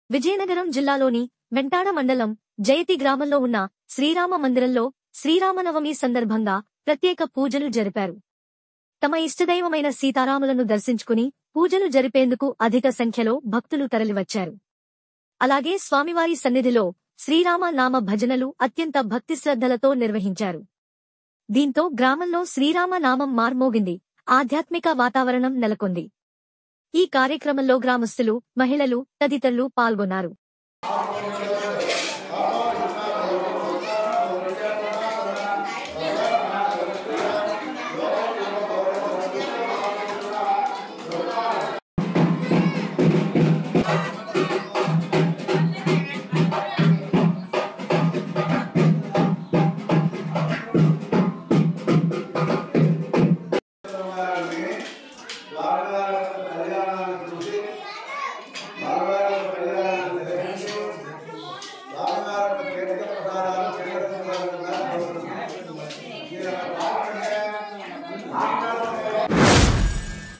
విజయనగరం జిల్లాలోని వెంటాడ మండలం జయతి గ్రామంలో ఉన్న శ్రీరామ మందిరంలో శ్రీరామనవమి సందర్భంగా ప్రత్యేక పూజలు జరిపారు తమ ఇష్టదైవమైన సీతారాములను దర్శించుకుని పూజలు జరిపేందుకు అధిక సంఖ్యలో భక్తులు తరలివచ్చారు అలాగే స్వామివారి సన్నిధిలో శ్రీరామ నామ భజనలు అత్యంత భక్తి శ్రద్ధలతో నిర్వహించారు దీంతో గ్రామంలో శ్రీరామ నామం మార్మోగింది ఆధ్యాత్మిక వాతావరణం నెలకొంది ఈ కార్యక్రమంలో గ్రామస్తులు మహిళలు తదితరులు పాల్గొన్నారు వారిని వారి వారి కళ్యాణాన్ని చూసి వారి వారి కళ్యాణాన్ని గ్రహించి వారి వారి తీర్థ ప్రసాదాలు